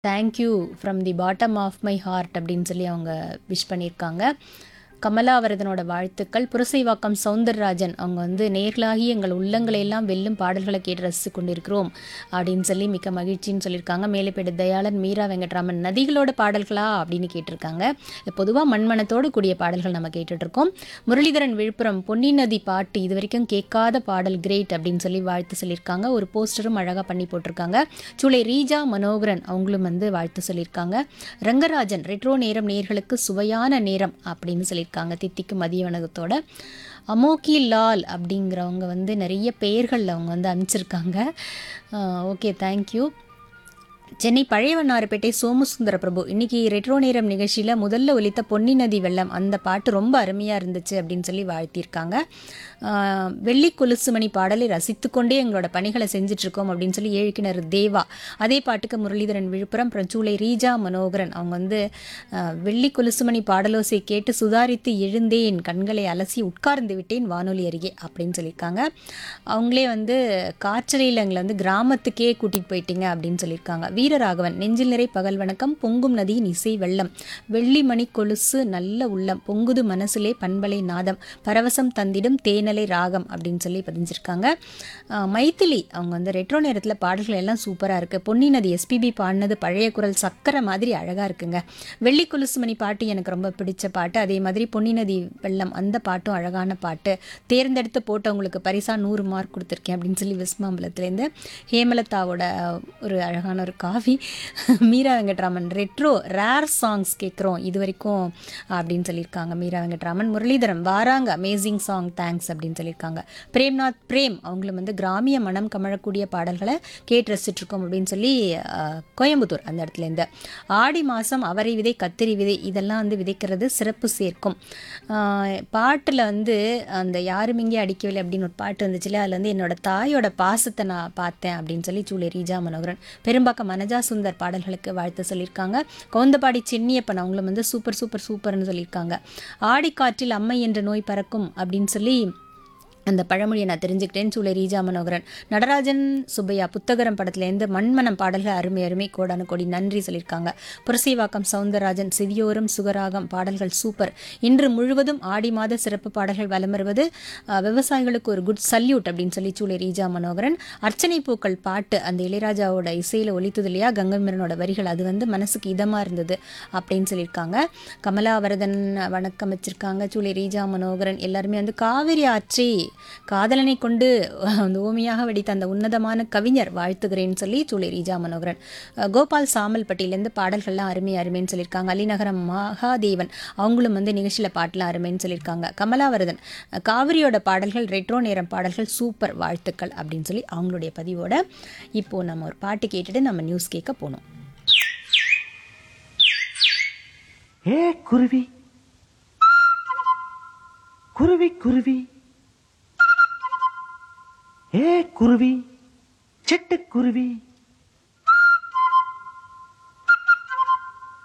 thank you from the bottom of my heart அப்படின்னு சொல்லி அவங்க விஷ் பண்ணியிருக்காங்க கமலாவரதனோட வாழ்த்துக்கள் புரசைவாக்கம் சவுந்தரராஜன் அவங்க வந்து நேர்களாகி எங்கள் உள்ளங்களை எல்லாம் வெல்லும் பாடல்களை கேட்டு ரசித்து கொண்டிருக்கிறோம் அப்படின்னு சொல்லி மிக்க மகிழ்ச்சின்னு சொல்லியிருக்காங்க மேலப்பேடு தயாளன் மீரா வெங்கட்ராமன் நதிகளோட பாடல்களா அப்படின்னு கேட்டிருக்காங்க பொதுவாக மண்மனத்தோடு கூடிய பாடல்கள் நம்ம கேட்டுட்டு இருக்கோம் முரளிதரன் விழுப்புரம் பொன்னி நதி பாட்டு இது வரைக்கும் கேட்காத பாடல் கிரேட் அப்படின்னு சொல்லி வாழ்த்து சொல்லியிருக்காங்க ஒரு போஸ்டரும் அழகாக பண்ணி போட்டிருக்காங்க சூளை ரீஜா மனோகரன் அவங்களும் வந்து வாழ்த்து சொல்லியிருக்காங்க ரங்கராஜன் ரெட்ரோ நேரம் நேர்களுக்கு சுவையான நேரம் அப்படின்னு சொல்லியிருக்காங்க தித்திக்கு மதிய வணக்கத்தோட அமோகி லால் அப்படிங்கிறவங்க வந்து நிறைய பெயர்கள் அவங்க வந்து அனுப்பிச்சிருக்காங்க ஓகே தேங்க்யூ சென்னை பழையவண்ணாரப்பேட்டை சோமசுந்தர பிரபு இன்னைக்கு ரெட்ரோ நேரம் நிகழ்ச்சியில் முதல்ல ஒலித்த பொன்னி நதி வெள்ளம் அந்த பாட்டு ரொம்ப அருமையாக இருந்துச்சு அப்படின்னு சொல்லி வாழ்த்தியிருக்காங்க ஆஹ் வெள்ளி கொலுசுமணி பாடலை ரசித்துக்கொண்டே எங்களோட பணிகளை செஞ்சுட்ருக்கோம் அப்படின்னு சொல்லி ஏழுக்கிணர் தேவா அதே பாட்டுக்கு முரளிதரன் விழுப்புரம் அப்புறம் சூளை ரீஜா மனோகரன் அவங்க வந்து ஆஹ் வெள்ளி கொலுசுமணி பாடலோசை கேட்டு சுதாரித்து எழுந்தேன் கண்களை அலசி உட்கார்ந்து விட்டேன் வானொலி அருகே அப்படின்னு சொல்லியிருக்காங்க அவங்களே வந்து காற்றலையில் எங்களை வந்து கிராமத்துக்கே கூட்டிகிட்டு போயிட்டீங்க அப்படின்னு சொல்லியிருக்காங்க வீரராகவன் நெஞ்சில் நிறை பகல் வணக்கம் பொங்கும் நதியின் இசை வெள்ளம் வெள்ளி மணி கொலுசு நல்ல உள்ளம் பொங்குது மனசுலே பண்பலை நாதம் பரவசம் தந்திடும் தேனலை ராகம் அப்படின்னு சொல்லி பதிஞ்சிருக்காங்க ஆஹ் மைதிலி அவங்க வந்து ரெட்ரோ நேரத்தில் பாடல்கள் எல்லாம் சூப்பராக இருக்குது பொன்னி நதி எஸ்பிபி பாடினது பழைய குரல் சக்கரை மாதிரி அழகாக இருக்குங்க வெள்ளி கொலுசு மணி பாட்டு எனக்கு ரொம்ப பிடிச்ச பாட்டு அதே மாதிரி பொன்னி நதி வெள்ளம் அந்த பாட்டும் அழகான பாட்டு தேர்ந்தெடுத்து போட்டவங்களுக்கு பரிசா நூறு மார்க் கொடுத்துருக்கேன் அப்படின்னு சொல்லி விஸ்மாம்பலத்துலேருந்து ஹேமலதாவோட ஒரு அழகான ஒரு coffee Meera Venkatraman retro rare songs கேட்குறோம் இது வரைக்கும் அப்படின்னு சொல்லியிருக்காங்க மீரா வெங்கட்ராமன் முரளிதரன் வாராங்க அமேசிங் சாங் தேங்க்ஸ் அப்படின்னு சொல்லியிருக்காங்க பிரேம்நாத் பிரேம் அவங்களும் வந்து கிராமிய மனம் கமழக்கூடிய பாடல்களை கேட்டு ரசிச்சுட்டு இருக்கோம் அப்படின்னு சொல்லி அஹ், கோயம்புத்தூர் அந்த இடத்துலேருந்து ஆடி மாதம் அவரை விதை கத்திரி விதை இதெல்லாம் வந்து விதைக்கிறது சிறப்பு சேர்க்கும் பாட்டில் வந்து அந்த யாரும் இங்கே அடிக்கவில்லை அப்படின்னு ஒரு பாட்டு இருந்துச்சுல அதில் வந்து என்னோட தாயோட பாசத்தை நான் பார்த்தேன் அப்படின்னு சொல்லி சூளை ரீஜா மனோகரன் பெரும்பாக்கம் மனஜா சுந்தர் பாடல்களுக்கு வாழ்த்து சொல்லியிருக்காங்க கவுந்தபாடி சென்னியப்பன் அவங்களும் வந்து சூப்பர் சூப்பர் சூப்பர்னு சொல்லியிருக்காங்க ஆடிக்காற்றில் அம்மை என்ற நோய் பறக்கும் அப்படின்னு சொல்லி அந்த பழமொழியை நான் தெரிஞ்சுக்கிட்டேன் சூளை ரீஜா மனோகரன் நடராஜன் சுப்பையா புத்தகரம் படத்துலேருந்து மண்மனம் பாடல்கள் அருமை அருமை கோடான கோடி நன்றி சொல்லியிருக்காங்க புரசைவாக்கம் சவுந்தரராஜன் சிவியோரம் சுகராகம் பாடல்கள் சூப்பர் இன்று முழுவதும் ஆடி மாத சிறப்பு பாடல்கள் வலம் வருவது அஹ், விவசாயிகளுக்கு ஒரு குட் சல்யூட் அப்படின்னு சொல்லி சூளை ரீஜா மனோகரன் அர்ச்சனை பூக்கள் பாட்டு அந்த இளையராஜாவோட இசையில் ஒலித்தது இல்லையா கங்கமரனோட வரிகள் அது வந்து மனசுக்கு இதமாக இருந்தது அப்படின்னு சொல்லியிருக்காங்க கமலாவரதன் வணக்கம் வச்சிருக்காங்க சூளை ரீஜா மனோகரன் எல்லாருமே வந்து காவிரி ஆற்றி காதலனை கொண்டு அந்த ஓமையாக வெடித்த அந்த உன்னதமான கவிஞர் வாழ்த்துகிறேன்னு சொல்லி சூளை ரீஜா மனோகரன் அஹ் கோபால் சாமல்பட்டியிலேருந்து பாடல்கள்லாம் அருமை அருமைன்னு சொல்லியிருக்காங்க அலிநகரம் மகாதேவன் அவங்களும் வந்து நிகழ்ச்சியில் பாட்டெலாம் அருமைன்னு சொல்லியிருக்காங்க கமலாவரதன் அஹ் காவிரியோட பாடல்கள் ரெட்ரோ நேரம் பாடல்கள் சூப்பர் வாழ்த்துக்கள் அப்படின்னு சொல்லி அவங்களுடைய பதிவோட இப்போது நம்ம ஒரு பாட்டு கேட்டுட்டு நம்ம நியூஸ் கேட்க போனோம் ஏ குருவி குருவி குருவி ஏ குருவி சிட்டுக்குருவி